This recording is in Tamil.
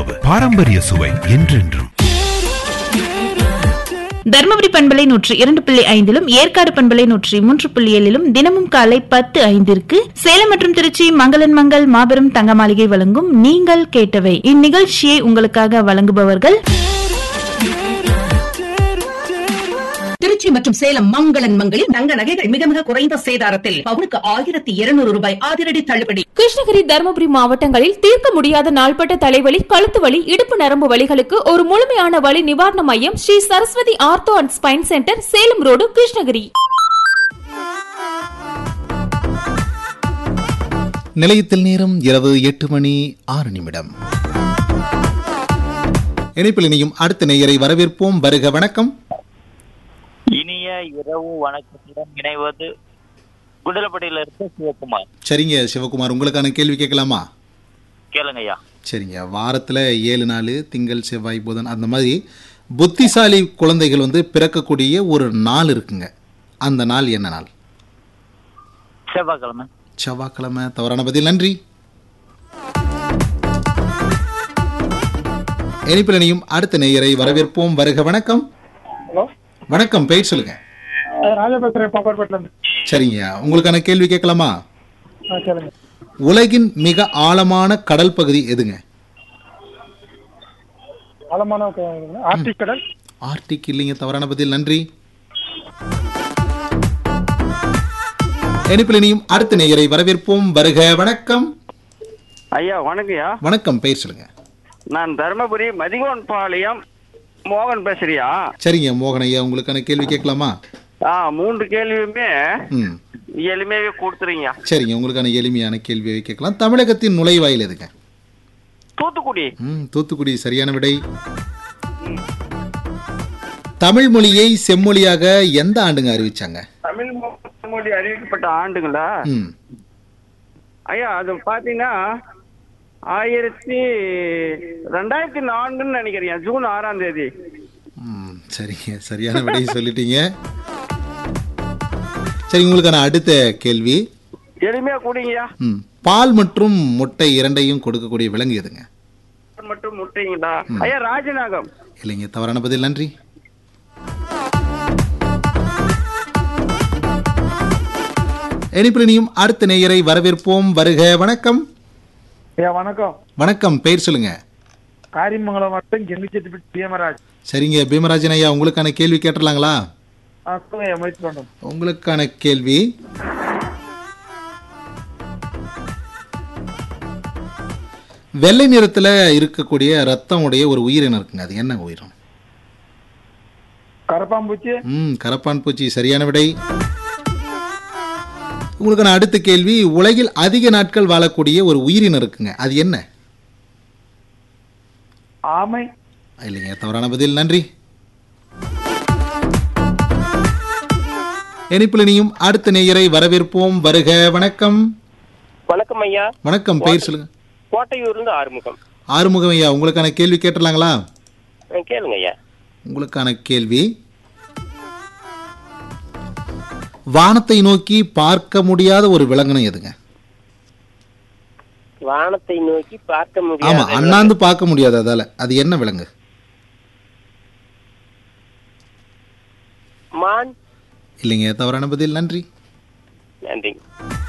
மாவு பாரம்பரிய சுவை என்றென்றும் தர்மபுரி பண்பலை நூற்றி இரண்டு புள்ளி ஐந்திலும் ஏற்காடு பண்பலை நூற்றி மூன்று புள்ளி ஏழிலும் தினமும் காலை பத்து ஐந்திற்கு சேலம் மற்றும் திருச்சி மங்களன் மங்கள் மாபெரும் தங்க மாளிகை வழங்கும் நீங்கள் கேட்டவை இந்நிகழ்ச்சியை உங்களுக்காக வழங்குபவர்கள் திருச்சி மற்றும் சேலம் மங்களன் மங்களில் தங்க நகைகள் மிக மிக குறைந்த சேதாரத்தில் பவுனுக்கு ஆயிரத்தி இருநூறு ரூபாய் அதிரடி தள்ளுபடி கிருஷ்ணகிரி தருமபுரி மாவட்டங்களில் தீர்க்க முடியாத நாள்பட்ட தலைவலி கழுத்து வலி இடுப்பு நரம்பு வலிகளுக்கு ஒரு முழுமையான வலி நிவாரண மையம் Shri Saraswathi ortho and spine centre Salem road Krishnagiri நிலையத்தில் நேரம் இரவு எட்டு மணி ஆறு நிமிடம் இணைப்பில் இணையும் அடுத்த நேயரை வரவேற்போம் வருக வணக்கம் இனிய இரவு வணக்கத்துடன் இணைவது குண்டலப்பட்டியில இருந்து சிவகுமார் சரிங்க சிவகுமார் உங்களுக்கான கேள்வி கேட்கலாமா கேளுங்க ஐயா சரிங்க வாரத்தில் ஏழு நாள் திங்கள் செவ்வாய் புதன் அந்த மாதிரி புத்திசாலி குழந்தைகள் வந்து பிறக்கக்கூடிய ஒரு நாள் இருக்குங்க அந்த நாள் என்ன நாள் செவ்வாய்க்கிழமை செவ்வாய்க்கிழமை தவறான பதில் நன்றி இணைப்பில் இணையும் அடுத்த நேயரை வரவேற்போம் வருக வணக்கம் ஹலோ வணக்கம் பெயர் சொல்லுங்க ராஜா பேசுறேன் பாப்பாட்பேட்டில இருந்து சரிங்க உங்களுக்கான கேள்வி கேட்கலாமா ஆ கேளுங்க உலகின் மிக ஆழமான கடல் பகுதி எதுங்க ஆழமான க- ஆர்டிக் கடல் ஆர்டிக் இல்லைங்க தவறான பதில் நன்றி இணைப்பில் இனியும் அடுத்த நேயரை வரவேற்போம் வருக வணக்கம் ஐயா வணக்கம்யா வணக்கம் பெயர் சொல்லுங்க நான் தருமபுரி மதிகோன் பாளையம் மோகன் பேசுறியா சரிங்க மோகன் ஐயா உங்களுக்கான கேள்வி கேட்கலாமா ஆ மூன்று கேள்வியுமே ம் எளிமையாவே கொடுத்துறீங்க சரிங்க உங்களுக்கான எளிமையான கேள்வியை கேட்கலாம் தமிழகத்தின் நுழைவாயில் எதுங்க தூத்துக்குடி ம் தூத்துக்குடி சரியான விடை தமிழ் மொழியை செம்மொழியாக எந்த ஆண்டுங்க அறிவிச்சாங்க தமிழ் மொழி அறிவிக்கப்பட்ட ஆண்டுங்களா ம் ஐயா அது பாத்தீங்கன்னா ஆயிரத்தி ரெண்டாயிரத்தி நான்குன்னு நினைக்கிறேன் ஜூன் ஆறாம் தேதி ம் சரிங்க சரியான விடையை சொல்லிட்டீங்க சரி உங்களுக்கான அடுத்த கேள்வி எளிமையா கூடிங்கய்யா ம் பால் மற்றும் முட்டை இரண்டையும் கொடுக்கக்கூடிய விலங்கு எதுங்க மட்டும் முட்டைங்களா ஐயா ராஜநாகம் இல்லைங்க தவறான பதில் நன்றி இனிப்பிரணியும் அடுத்த நேயரை வரவேற்போம் வருக வணக்கம் ஐயா வணக்கம் வணக்கம் பெயர் சொல்லுங்க காரிமங்கலம் வட்டம் கெங்கிச்செட்டிப்பட்டி பிஎமராஜ் சரிங்க பீமராஜன் ஐயா உங்களுக்கான கேள்வி கேட்டுடலாங்களா ஆ சொல்லுங்க ஐயா முயற்சி பண்ணுறோம் உங்களுக்கான கேள்வி வெள்ளை நிறத்துல இருக்கக்கூடிய ரத்தம் உடைய ஒரு உயிரினம் இருக்குங்க அது என்ன உயிரினம் கரப்பாம்பூச்சி ம் கரப்பான் பூச்சி சரியான விடை உங்களுக்கான அடுத்த கேள்வி உலகில் அதிக நாட்கள் வாழக்கூடிய ஒரு உயிரினம் இருக்குங்க அது என்ன ஆமை இல்லைங்க தவறான பதில் நன்றி இனிப்பில் இனியும் அடுத்த நேயரை வரவேற்போம் வருக வணக்கம் வணக்கம் ஐயா வணக்கம் பெயர் சொல்லுங்க கோட்டையூர்ல இருந்து ஆறுமுகம் ஆறுமுகம் ஐயா உங்களுக்கான கேள்வி கேட்டுடலாங்களா அஹ் கேளுங்க ஐயா உங்களுக்கான கேள்வி வானத்தை நோக்கி பார்க்க முடியாத ஒரு விலங்கினம் எதுங்க வானத்தை நோக்கி பார்க்க ஆமா முடியாது அண்ணாந்து பார்க்க முடியாது அதால அது என்ன விலங்கு மான் இல்லைங்க தவறான பதில் நன்றி நன்றி